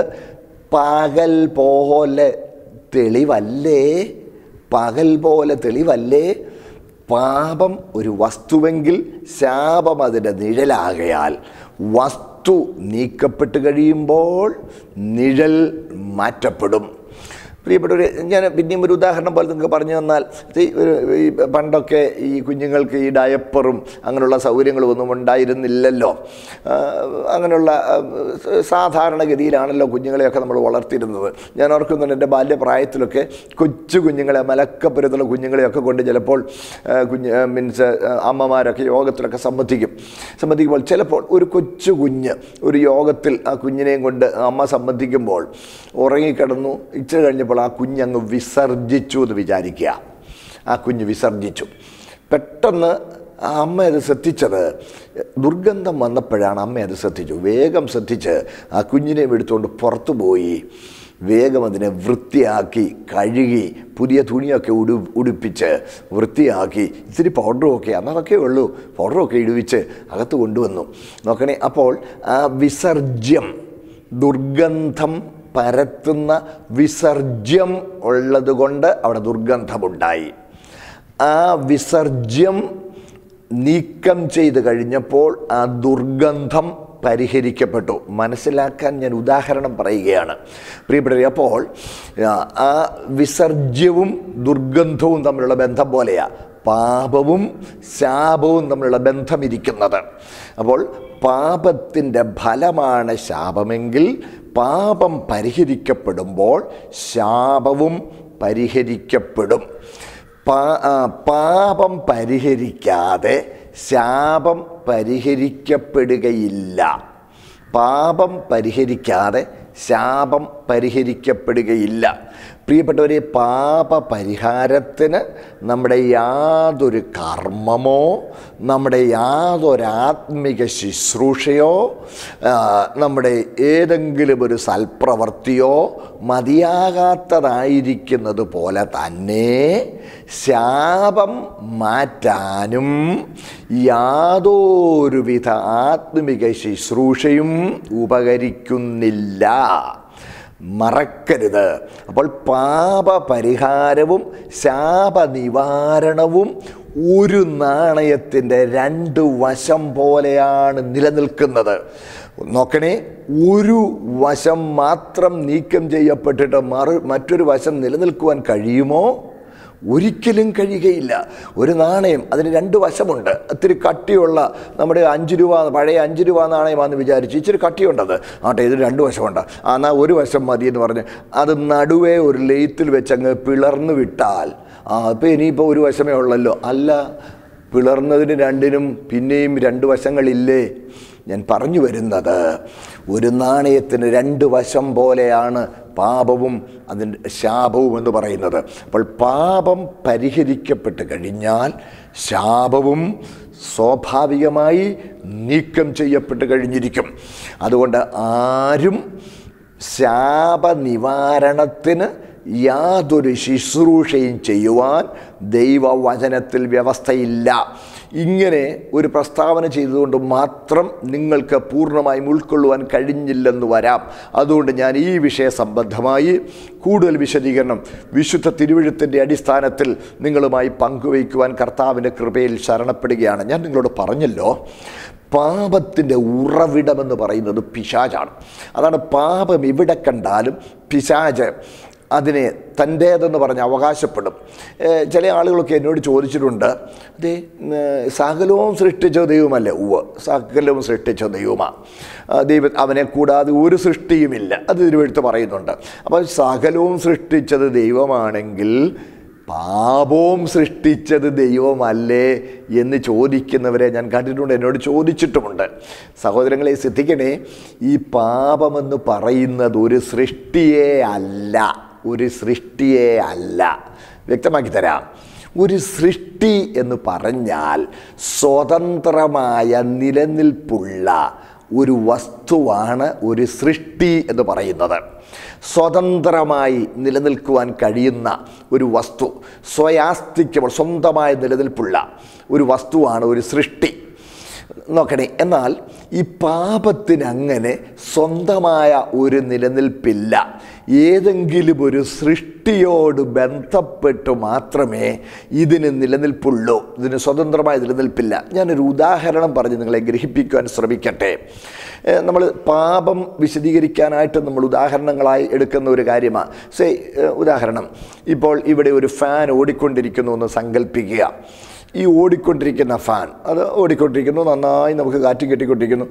പകൽ പോലെ തെളിവല്ലേ പകൽ പോലെ തെളിവല്ലേ പാപം ഒരു വസ്തുവെങ്കിൽ ശാപം അതിൻ്റെ നിഴലാകയാൽ വസ്തു നീക്കപ്പെട്ട് കഴിയുമ്പോൾ നിഴൽ മാറ്റപ്പെടും പ്രിയപ്പെട്ടവർ ഞാൻ പിന്നെയും ഒരു ഉദാഹരണം പോലെ നിങ്ങൾക്ക് പറഞ്ഞു തന്നാൽ ഈ ഒരു- ഈ പണ്ടൊക്കെ ഈ കുഞ്ഞുങ്ങൾക്ക് ഈ ഡയപ്പറും അങ്ങനെയുള്ള സൗകര്യങ്ങളും ഒന്നും ഉണ്ടായിരുന്നില്ലല്ലോ ആ, അങ്ങനെയുള്ള ആ, സാധാരണഗതിയിലാണല്ലോ കുഞ്ഞുങ്ങളെയൊക്കെ നമ്മൾ വളർത്തിയിരുന്നത് ഞാൻ ഓർക്കുന്നുണ്ട് എൻ്റെ ബാല്യപ്രായത്തിലൊക്കെ കൊച്ചു കുഞ്ഞുങ്ങളെ മലക്കപ്പുരത്തുള്ള കുഞ്ഞുങ്ങളെയൊക്കെ കൊണ്ട് ചിലപ്പോൾ ആ, കുഞ്ഞ് മീൻസ് അമ്മമാരൊക്കെ യോഗത്തിലൊക്കെ സംബന്ധിക്കും സംബന്ധിക്കുമ്പോൾ ചിലപ്പോൾ ഒരു കൊച്ചു കുഞ്ഞ് ഒരു യോഗത്തിൽ ആ കുഞ്ഞിനെയും കൊണ്ട് അമ്മ സംബന്ധിക്കുമ്പോൾ ഉറങ്ങിക്കിടന്നു ഇച്ചിരി കഴിഞ്ഞപ്പോൾ ആ കുഞ്ഞങ്ങ് വിസർജിച്ചു എന്ന് വിചാരിക്കുക ആ കുഞ്ഞ് വിസർജിച്ചു പെട്ടെന്ന് ആ അമ്മ അത് ശ്രദ്ധിച്ചത് ദുർഗന്ധം വന്നപ്പോഴാണ് അമ്മ അത് ശ്രദ്ധിച്ചു വേഗം ശ്രദ്ധിച്ച് ആ കുഞ്ഞിനെ എടുത്തുകൊണ്ട് പുറത്തു പോയി വേഗം അതിനെ വൃത്തിയാക്കി കഴുകി പുതിയ തുണിയൊക്കെ ഉടു ഉടുപ്പിച്ച് വൃത്തിയാക്കി ഇത്തിരി പൗഡറും ഒക്കെ അന്ന് അതൊക്കെ ഉള്ളൂ പൗഡറൊക്കെ ഇടുവിച്ച് അകത്ത് കൊണ്ടുവന്നു നോക്കണേ അപ്പോൾ ആ വിസർജ്യം ദുർഗന്ധം പരത്തുന്ന വിസർജ്യം ഉള്ളതുകൊണ്ട് അവിടെ ദുർഗന്ധമുണ്ടായി ആ വിസർജ്യം നീക്കം ചെയ്ത് കഴിഞ്ഞപ്പോൾ ആ ദുർഗന്ധം പരിഹരിക്കപ്പെട്ടു മനസ്സിലാക്കാൻ ഞാൻ ഉദാഹരണം പറയുകയാണ് പ്രിയപ്പെട്ടവരെ അപ്പോൾ ആ, ആ വിസർജ്യവും ദുർഗന്ധവും തമ്മിലുള്ള ബന്ധം പോലെയാ പാപവും ശാപവും തമ്മിലുള്ള ബന്ധമിരിക്കുന്നത് അപ്പോൾ പാപത്തിൻ്റെ ഫലമാണ് ശാപമെങ്കിൽ പാപം പരിഹരിക്കപ്പെടുമ്പോൾ ശാപവും പരിഹരിക്കപ്പെടും പാ- ആ, പാപം പരിഹരിക്കാതെ ശാപം പരിഹരിക്കപ്പെടുകയില്ല പാപം പരിഹരിക്കാതെ ശാപം പരിഹരിക്കപ്പെടുകയില്ല പ്രിയപ്പെട്ടവരെ പാപ പരിഹാരത്തിന് നമ്മുടെ യാതൊരു കർമ്മമോ നമ്മുടെ യാതൊരു ആത്മിക ശുശ്രൂഷയോ ആ, നമ്മുടെ ഏതെങ്കിലും ഒരു സൽപ്രവൃത്തിയോ മതിയാകാത്തതായിരിക്കുന്നത് പോലെ തന്നെ ശാപം മാറ്റാനും യാതൊരുവിധ ആത്മിക ശുശ്രൂഷയും ഉപകരിക്കുന്നില്ല മറക്കരുത് അപ്പോൾ പാപപരിഹാരവും ശാപനിവാരണവും ഒരു നാണയത്തിൻ്റെ രണ്ട് വശം പോലെയാണ് നിലനിൽക്കുന്നത് നോക്കണേ ഒരു വശം മാത്രം നീക്കം ചെയ്യപ്പെട്ടിട്ട് മറു മറ്റൊരു വശം നിലനിൽക്കുവാൻ കഴിയുമോ ഒരിക്കലും കഴിയുകയില്ല ഒരു നാണയം അതിന് രണ്ട് വശമുണ്ട് ഇത്തിരി കട്ടിയുള്ള നമ്മുടെ അഞ്ച് രൂപ പഴയ അഞ്ച് രൂപ നാണയമാണെന്ന് വിചാരിച്ചു ഇച്ചിരി കട്ടിയുണ്ടത് ആട്ടെ ഇതിന് രണ്ട് വശമുണ്ട് ആ എന്നാൽ ഒരു വശം മതി എന്ന് പറഞ്ഞ് അത് നടുവേ ഒരു ലെയ്ത്തിൽ വെച്ചങ്ങ് പിളർന്നു വിട്ടാൽ ആ ഇപ്പം ഇനിയിപ്പോൾ ഒരു വശമേ ഉള്ളല്ലോ അല്ല പിളർന്നതിന് രണ്ടിനും പിന്നെയും രണ്ട് വശങ്ങളില്ലേ ഞാൻ പറഞ്ഞു വരുന്നത് ഒരു നാണയത്തിന് രണ്ട് വശം പോലെയാണ് പാപവും അതിൻ്റെ ശാപവും എന്ന് പറയുന്നത് അപ്പോൾ പാപം പരിഹരിക്കപ്പെട്ട് കഴിഞ്ഞാൽ ശാപവും സ്വാഭാവികമായി നീക്കം ചെയ്യപ്പെട്ട് കഴിഞ്ഞിരിക്കും അതുകൊണ്ട് ആരും ശാപനിവാരണത്തിന് യാതൊരു ശുശ്രൂഷയും ചെയ്യുവാൻ ദൈവവചനത്തിൽ വ്യവസ്ഥയില്ല ഇങ്ങനെ ഒരു പ്രസ്താവന ചെയ്തുകൊണ്ട് മാത്രം നിങ്ങൾക്ക് പൂർണ്ണമായും ഉൾക്കൊള്ളുവാൻ കഴിഞ്ഞില്ലെന്ന് വരാം അതുകൊണ്ട് ഞാൻ ഈ വിഷയ സംബന്ധമായി കൂടുതൽ വിശദീകരണം വിശുദ്ധ തിരുവഴുത്തിൻ്റെ അടിസ്ഥാനത്തിൽ നിങ്ങളുമായി പങ്കുവയ്ക്കുവാൻ കർത്താവിൻ്റെ കൃപയിൽ ശരണപ്പെടുകയാണ് ഞാൻ നിങ്ങളോട് പറഞ്ഞല്ലോ പാപത്തിൻ്റെ ഉറവിടമെന്ന് പറയുന്നത് പിശാചാണ് അതാണ് പാപം എവിടെ കണ്ടാലും പിശാച് അതിനെ തൻ്റേതെന്ന് പറഞ്ഞ് അവകാശപ്പെടും ഏഹ് ചില ആളുകളൊക്കെ എന്നോട് ചോദിച്ചിട്ടുണ്ട് അതെ സകലവും സൃഷ്ടിച്ച ദൈവമല്ലേ ഉവ്വ് സകലവും സൃഷ്ടിച്ച ദൈവമാണ് ദൈവ അവനെ കൂടാതെ ഒരു സൃഷ്ടിയുമില്ല അത് തിരുവെടുത്ത് പറയുന്നുണ്ട് അപ്പോൾ സകലവും സൃഷ്ടിച്ചത് ദൈവമാണെങ്കിൽ പാപവും സൃഷ്ടിച്ചത് ദൈവമല്ലേ എന്ന് ചോദിക്കുന്നവരെ ഞാൻ കണ്ടിട്ടുണ്ട് എന്നോട് ചോദിച്ചിട്ടുമുണ്ട് സഹോദരങ്ങളെ ശ്രദ്ധിക്കണേ ഈ പാപമെന്ന് പറയുന്നത് ഒരു സൃഷ്ടിയേ അല്ല ഒരു സൃഷ്ടിയേ അല്ല വ്യക്തമാക്കി തരാം ഒരു സൃഷ്ടി എന്ന് പറഞ്ഞാൽ സ്വതന്ത്രമായ നിലനിൽപ്പുള്ള ഒരു വസ്തുവാണ് ഒരു സൃഷ്ടി എന്ന് പറയുന്നത് സ്വതന്ത്രമായി നിലനിൽക്കുവാൻ കഴിയുന്ന ഒരു വസ്തു സ്വയാസ്തിക്യം സ്വന്തമായി നിലനിൽപ്പുള്ള ഒരു വസ്തുവാണ് ഒരു സൃഷ്ടി നോക്കണേ എന്നാൽ ഈ പാപത്തിന് അങ്ങനെ സ്വന്തമായ ഒരു നിലനിൽപ്പില്ല ഏതെങ്കിലും ഒരു സൃഷ്ടിയോട് ബന്ധപ്പെട്ട് മാത്രമേ ഇതിന് നിലനിൽപ്പുള്ളൂ ഇതിന് സ്വതന്ത്രമായ നിലനിൽപ്പില്ല ഞാനൊരു ഉദാഹരണം പറഞ്ഞ് നിങ്ങളെ ഗ്രഹിപ്പിക്കുവാൻ ശ്രമിക്കട്ടെ നമ്മൾ പാപം വിശദീകരിക്കാനായിട്ട് നമ്മൾ ഉദാഹരണങ്ങളായി എടുക്കുന്ന ഒരു കാര്യമാണ് സേ ഉദാഹരണം ഇപ്പോൾ ഇവിടെ ഒരു ഫാൻ ഓടിക്കൊണ്ടിരിക്കുന്നു എന്ന് സങ്കല്പിക്കുക ഈ ഓടിക്കൊണ്ടിരിക്കുന്ന ഫാൻ അത് ഓടിക്കൊണ്ടിരിക്കുന്നു നന്നായി നമുക്ക് കാറ്റും കെട്ടിക്കൊണ്ടിരിക്കുന്നു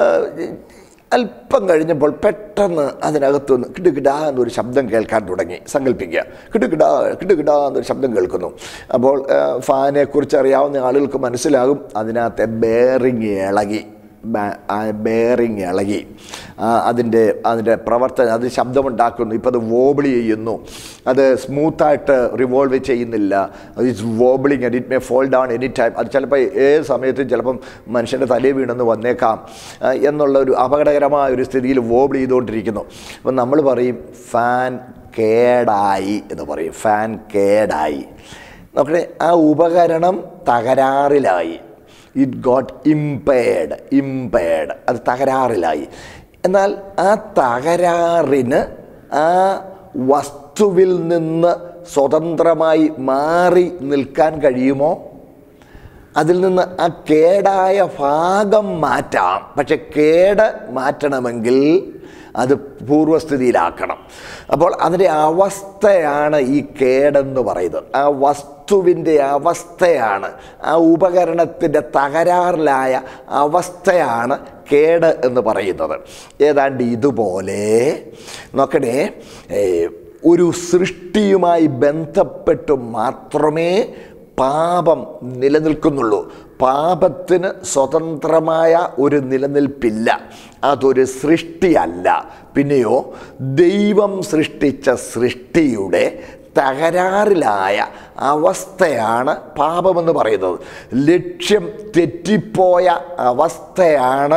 അല്പം കഴിഞ്ഞപ്പോൾ പെട്ടെന്ന് അതിനകത്തുനിന്ന് കിടുകിടാ എന്നൊരു ശബ്ദം കേൾക്കാൻ തുടങ്ങി സങ്കല്പിക്കുക കിടുകിടാ കിടുകിടാ എന്നൊരു ശബ്ദം കേൾക്കുന്നു അപ്പോൾ ഫാനെക്കുറിച്ച് അറിയാവുന്ന ആളുകൾക്ക് മനസ്സിലാകും അതിനകത്തെ ബെയറിങ് ഇളകി ബെയറിങ് ഇളകി അതിൻ്റെ അതിൻ്റെ പ്രവർത്തനം അത് ശബ്ദമുണ്ടാക്കുന്നു ഇപ്പോൾ അത് വോബിളി ചെയ്യുന്നു അത് സ്മൂത്തായിട്ട് റിവോൾവ് ചെയ്യുന്നില്ല it's wobbling and it may fall down any time അത് ചിലപ്പോൾ ഏത് സമയത്തും ചിലപ്പം മനുഷ്യൻ്റെ തലയിൽ വീണെന്ന് വന്നേക്കാം എന്നുള്ള ഒരു അപകടകരമായ ഒരു സ്ഥിതിയിൽ വോബിൾ ചെയ്തുകൊണ്ടിരിക്കുന്നു അപ്പം നമ്മൾ പറയും ഫാൻ കേടായി എന്ന് പറയും ഫാൻ കേടായി നോക്കണേ ആ ഉപകരണം തകരാറിലായി ഇറ്റ് ഗോട്ട് ഇമ്പയർഡ് ഇമ്പയർഡ് അത് തകരാറിലായി എന്നാൽ ആ തകരാറിന് ആ വസ്തുവിൽ നിന്ന് സ്വതന്ത്രമായി മാറി നിൽക്കാൻ കഴിയുമോ അതിൽ നിന്ന് ആ കേടായ ഭാഗം മാറ്റാം പക്ഷെ കേട് മാറ്റണമെങ്കിൽ അത് പൂർവ്വസ്ഥിതിയിലാക്കണം അപ്പോൾ അതിൻ്റെ അവസ്ഥയാണ് ഈ കേടെന്ന് പറയുന്നത് ആ വസ്തുവിൻ്റെ അവസ്ഥയാണ് ആ ഉപകരണത്തിൻ്റെ തകരാറിലായ അവസ്ഥയാണ് കേട് എന്ന് പറയുന്നത് ഏതാണ്ട് ഇതുപോലെ നോക്കണേ ഒരു സൃഷ്ടിയുമായി ബന്ധപ്പെട്ട് മാത്രമേ പാപം നിലനിൽക്കുന്നുള്ളൂ പാപത്തിന് സ്വതന്ത്രമായ ഒരു നിലനിൽപ്പില്ല അതൊരു സൃഷ്ടിയല്ല പിന്നെയോ ദൈവം സൃഷ്ടിച്ച സൃഷ്ടിയുടെ തകരാറിലായ അവസ്ഥയാണ് പാപമെന്ന് പറയുന്നത് ലക്ഷ്യം തെറ്റിപ്പോയ അവസ്ഥയാണ്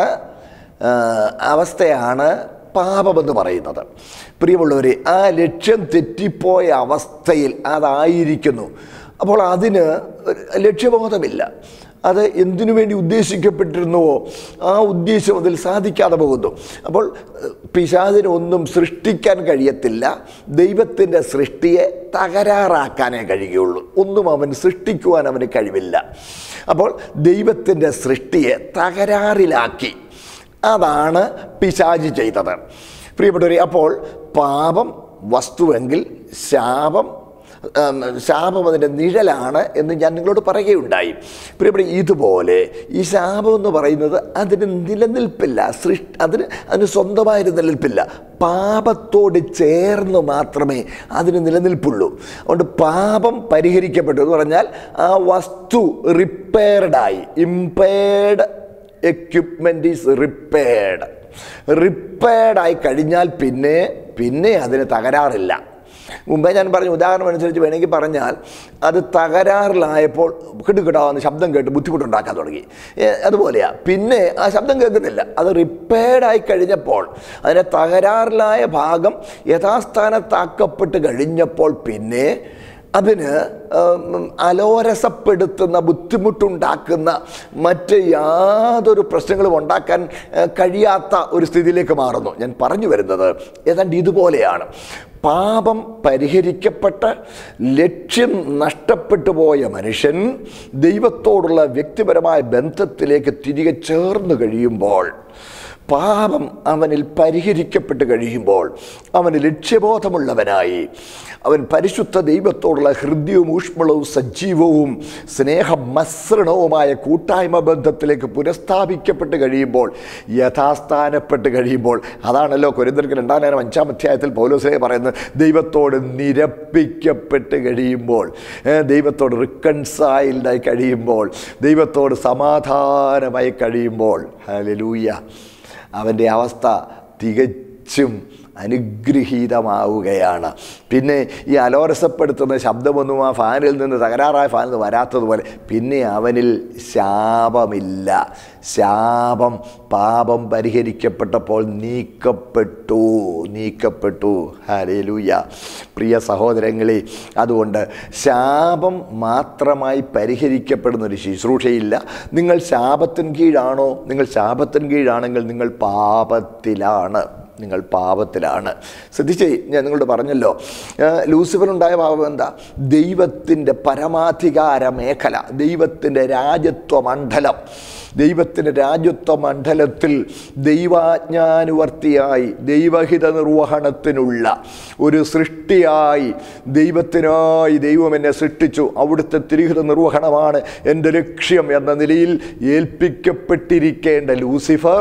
അവസ്ഥയാണ് പാപമെന്ന് പറയുന്നത് പ്രിയമുള്ളവരെ ആ ലക്ഷ്യം തെറ്റിപ്പോയ അവസ്ഥയിൽ അതായിരിക്കുന്നു അപ്പോൾ അതിന് ലക്ഷ്യബോധമില്ല അത് എന്തിനു വേണ്ടി ഉദ്ദേശിക്കപ്പെട്ടിരുന്നുവോ ആ ഉദ്ദേശം അതിൽ സാധിക്കാതെ പോകുന്നു അപ്പോൾ പിശാചിന് ഒന്നും സൃഷ്ടിക്കാൻ കഴിയത്തില്ല ദൈവത്തിൻ്റെ സൃഷ്ടിയെ തകരാറാക്കാനേ കഴിയുള്ളൂ ഒന്നും അവൻ സൃഷ്ടിക്കുവാൻ അവന് കഴിവില്ല അപ്പോൾ ദൈവത്തിൻ്റെ സൃഷ്ടിയെ തകരാറിലാക്കി അതാണ് പിശാചി ചെയ്തത് പ്രിയപ്പെട്ടവരെ അപ്പോൾ പാപം വസ്തുവെങ്കിൽ ശാപം ഉം, ശാപം അതിൻ്റെ നിഴലാണ് എന്ന് ഞാൻ നിങ്ങളോട് പറയുകയുണ്ടായി പ്രിയപ്പെട്ട ഇതുപോലെ ഈ ശാപം എന്ന് പറയുന്നത് അതിന് നിലനിൽപ്പില്ല സൃഷ്ടി അതിന് അതിന് സ്വന്തമായൊരു നിലനിൽപ്പില്ല പാപത്തോട് ചേർന്ന് മാത്രമേ അതിന് നിലനിൽപ്പുള്ളൂ അതുകൊണ്ട് പാപം പരിഹരിക്കപ്പെട്ടു എന്ന് പറഞ്ഞാൽ ആ വസ്തു റിപ്പയർഡായി ഇമ്പയർഡ് എക്യുപ്മെൻ്റ് ഈസ് റിപ്പയർഡ് റിപ്പയർഡായി കഴിഞ്ഞാൽ പിന്നെ പിന്നെ അതിന് തകരാറില്ല മുമ്പേ ഞാൻ പറഞ്ഞ ഉദാഹരണം അനുസരിച്ച് വേണമെങ്കിൽ പറഞ്ഞാൽ അത് തകരാറിലായപ്പോൾ കിടുകിടാവുന്ന ശബ്ദം കേട്ട് ബുദ്ധിമുട്ടുണ്ടാക്കാൻ തുടങ്ങി ഏ, അതുപോലെയാ പിന്നെ ആ ശബ്ദം കേൾക്കുന്നില്ല അത് റിപ്പയർഡായി കഴിഞ്ഞപ്പോൾ അതിൻ്റെ തകരാറിലായ ഭാഗം യഥാസ്ഥാനത്താക്കപ്പെട്ട് കഴിഞ്ഞപ്പോൾ പിന്നെ അതിന് ഉം, അലോരസപ്പെടുത്തുന്ന ബുദ്ധിമുട്ടുണ്ടാക്കുന്ന മറ്റ് യാതൊരു പ്രശ്നങ്ങളും ഉണ്ടാക്കാൻ ഏഹ്, കഴിയാത്ത ഒരു സ്ഥിതിയിലേക്ക് മാറുന്നു ഞാൻ പറഞ്ഞു വരുന്നത് ഏതാണ്ട് ഇതുപോലെയാണ് പാപം പരിഹരിക്കപ്പെട്ട് ലക്ഷ്യം നഷ്ടപ്പെട്ടു പോയ മനുഷ്യൻ ദൈവത്തോടുള്ള വ്യക്തിപരമായ ബന്ധത്തിലേക്ക് തിരികെ ചേർന്ന് കഴിയുമ്പോൾ പാപം അവനിൽ പരിഹരിക്കപ്പെട്ട് കഴിയുമ്പോൾ അവന് ലക്ഷ്യബോധമുള്ളവനായി അവൻ പരിശുദ്ധ ദൈവത്തോടുള്ള ഹൃദ്യവും ഊഷ്മളവും സജീവവും സ്നേഹമസൃണവുമായ കൂട്ടായ്മ ബന്ധത്തിലേക്ക് പുനഃസ്ഥാപിക്കപ്പെട്ട് കഴിയുമ്പോൾ യഥാസ്ഥാനപ്പെട്ട് കഴിയുമ്പോൾ അതാണല്ലോ കൊരിന്തർക്ക് രണ്ടാം നേരം അഞ്ചാം അധ്യായത്തിൽ പൗലോസേ പറയുന്നത് ദൈവത്തോട് നിരപ്പിക്കപ്പെട്ട് കഴിയുമ്പോൾ ഏ, ദൈവത്തോട് റിക്കൺസൈൽഡായി കഴിയുമ്പോൾ ദൈവത്തോട് സമാധാനമായി കഴിയുമ്പോൾ ഹല്ലേലൂയ അവൻ്റെ അവസ്ഥ തികച്ചും അനുഗ്രഹീതമാവുകയാണ് പിന്നെ ഈ അലോരസപ്പെടുത്തുന്ന ശബ്ദമൊന്നും ആ ഫാനിൽ നിന്ന് തകരാറായ ഫാനിൽ നിന്ന് വരാത്തതുപോലെ പിന്നെ അവനിൽ ശാപമില്ല ശാപം പാപം പരിഹരിക്കപ്പെട്ടപ്പോൾ നീക്കപ്പെട്ടു നീക്കപ്പെട്ടു ഹലേലൂയ പ്രിയ സഹോദരങ്ങളെ അതുകൊണ്ട് ശാപം മാത്രമായി പരിഹരിക്കപ്പെടുന്ന ഒരു ശുശ്രൂഷയില്ല നിങ്ങൾ ശാപത്തിന് കീഴാണോ നിങ്ങൾ ശാപത്തിന് കീഴാണെങ്കിൽ നിങ്ങൾ പാപത്തിലാണ് നിങ്ങൾ പാപത്തിലാണ് ശ്രദ്ധിച്ചേ ഞാൻ നിങ്ങളോട് പറഞ്ഞല്ലോ ലൂസിഫറിനുണ്ടായ പാപം എന്താ ദൈവത്തിൻ്റെ പരമാധികാര മേഖല ദൈവത്തിൻ്റെ രാജ്യത്വ മണ്ഡലം ദൈവത്തിൻ്റെ രാജ്യത്വ മണ്ഡലത്തിൽ ദൈവാജ്ഞാനുവർത്തിയായി ദൈവഹിത നിർവഹണത്തിനുള്ള ഒരു സൃഷ്ടിയായി ദൈവത്തിനായി ദൈവം എന്നെ സൃഷ്ടിച്ചു അവിടുത്തെ തിരിഹിത നിർവഹണമാണ് എൻ്റെ ലക്ഷ്യം എന്ന നിലയിൽ ഏൽപ്പിക്കപ്പെട്ടിരിക്കേണ്ട ലൂസിഫർ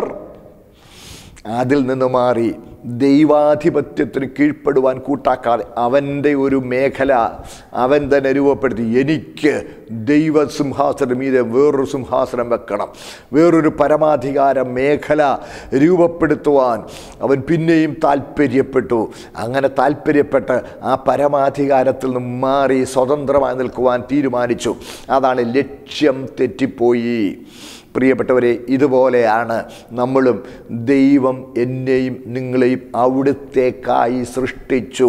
അതിൽ നിന്ന് മാറി ദൈവാധിപത്യത്തിന് കീഴ്പ്പെടുവാൻ കൂട്ടാക്കാതെ അവൻ്റെ ഒരു മേഖല അവൻ തന്നെ രൂപപ്പെടുത്തി എനിക്ക് ദൈവസിംഹാസനം മീതെ വേറൊരു സിംഹാസനം വെക്കണം വേറൊരു പരമാധികാര മേഖല രൂപപ്പെടുത്തുവാൻ അവൻ പിന്നെയും താല്പര്യപ്പെട്ടു അങ്ങനെ താല്പര്യപ്പെട്ട് ആ പരമാധികാരത്തിൽ നിന്ന് മാറി സ്വതന്ത്രമായി നിൽക്കുവാൻ തീരുമാനിച്ചു അതാണ് ലക്ഷ്യം തെറ്റിപ്പോയി പ്രിയപ്പെട്ടവരെ ഇതുപോലെയാണ് നമ്മളും ദൈവം എന്നെയും നിങ്ങളെയും അവിടുത്തേക്കായി സൃഷ്ടിച്ചു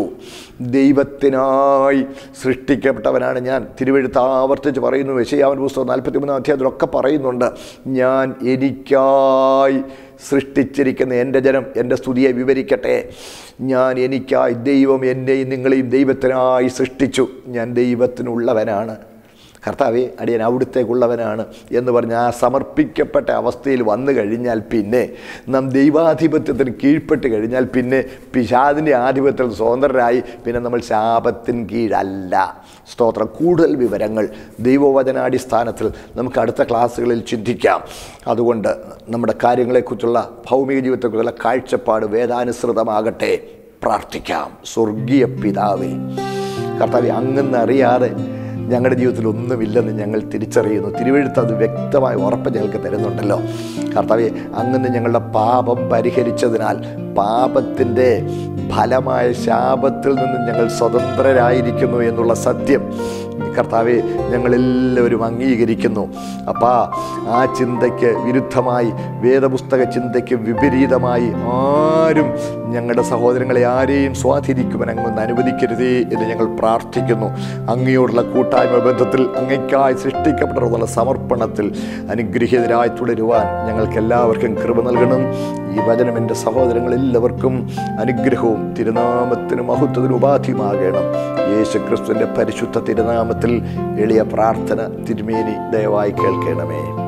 ദൈവത്തിനായി സൃഷ്ടിക്കപ്പെട്ടവനാണ് ഞാൻ തിരുവഴുത്ത് ആവർത്തിച്ച് പറയുന്നു വിഷയാവൻ പുസ്തകം നാൽപ്പത്തി മൂന്നാം അധ്യായത്തിലൊക്കെ പറയുന്നുണ്ട് ഞാൻ എനിക്കായി സൃഷ്ടിച്ചിരിക്കുന്ന എൻ്റെ ജനം എൻ്റെ സ്തുതിയെ വിവരിക്കട്ടെ ഞാൻ എനിക്കായി ദൈവം എന്നെയും നിങ്ങളെയും ദൈവത്തിനായി സൃഷ്ടിച്ചു ഞാൻ ദൈവത്തിനുള്ളവനാണ് കർത്താവെ അടിയൻ അവിടുത്തേക്കുള്ളവനാണ് എന്ന് പറഞ്ഞ് ആ സമർപ്പിക്കപ്പെട്ട അവസ്ഥയിൽ വന്നു കഴിഞ്ഞാൽ പിന്നെ നാം ദൈവാധിപത്യത്തിന് കീഴ്പ്പെട്ട് കഴിഞ്ഞാൽ പിന്നെ പിശാദിൻ്റെ ആധിപത്യത്തിൽ സ്വതന്ത്രരായി പിന്നെ നമ്മൾ ശാപത്തിന് കീഴല്ല സ്തോത്രം കൂടുതൽ വിവരങ്ങൾ ദൈവവചനാടിസ്ഥാനത്തിൽ നമുക്ക് അടുത്ത ക്ലാസ്സുകളിൽ ചിന്തിക്കാം അതുകൊണ്ട് നമ്മുടെ കാര്യങ്ങളെക്കുറിച്ചുള്ള ഭൗമിക ജീവിതത്തെക്കുറിച്ചുള്ള കാഴ്ചപ്പാട് വേദാനുസൃതമാകട്ടെ പ്രാർത്ഥിക്കാം സ്വർഗീയ പിതാവേ കർത്താവെ അങ്ങെന്നറിയാതെ ഞങ്ങളുടെ ജീവിതത്തിൽ ഒന്നുമില്ലെന്ന് ഞങ്ങൾ തിരിച്ചറിയുന്നു തിരുവഴുത്ത് അത് വ്യക്തമായ ഉറപ്പ് ഞങ്ങൾക്ക് തരുന്നുണ്ടല്ലോ കർത്താവെ അങ്ങനെ ഞങ്ങളുടെ പാപം പരിഹരിച്ചതിനാൽ പാപത്തിൻ്റെ ഫലമായ ശാപത്തിൽ നിന്ന് ഞങ്ങൾ സ്വതന്ത്രരായിരിക്കുന്നു എന്നുള്ള സത്യം കർത്താവെ ഞങ്ങളെല്ലാവരും അംഗീകരിക്കുന്നു അപ്പാ ആ ചിന്തയ്ക്ക് വിരുദ്ധമായി വേദപുസ്തക ചിന്തയ്ക്ക് വിപരീതമായി ആരും ഞങ്ങളുടെ സഹോദരങ്ങളെ ആരെയും സ്വാധീനിക്കുവാൻ അങ്ങൊന്ന് അനുവദിക്കരുതേ എന്ന് ഞങ്ങൾ പ്രാർത്ഥിക്കുന്നു അങ്ങയോടുള്ള കൂട്ടായ്മ ബന്ധത്തിൽ അങ്ങയ്ക്കായി സൃഷ്ടിക്കപ്പെട്ടുള്ള സമർപ്പണത്തിൽ അനുഗ്രഹീതരായി തുടരുവാൻ ഞങ്ങൾക്ക് എല്ലാവർക്കും കൃപ നൽകണം ഈ വചനം എൻ്റെ സഹോദരങ്ങളെല്ലാവർക്കും അനുഗ്രഹവും തിരുനാമത്തിന് മഹത്വത്തിന് ഉപാധിയുമാകണം യേശു ക്രിസ്തുവിൻ്റെ പരിശുദ്ധ തിരുനാമത്തിൽ എളിയ പ്രാർത്ഥന തിരുമേനി ദയവായി കേൾക്കണമേ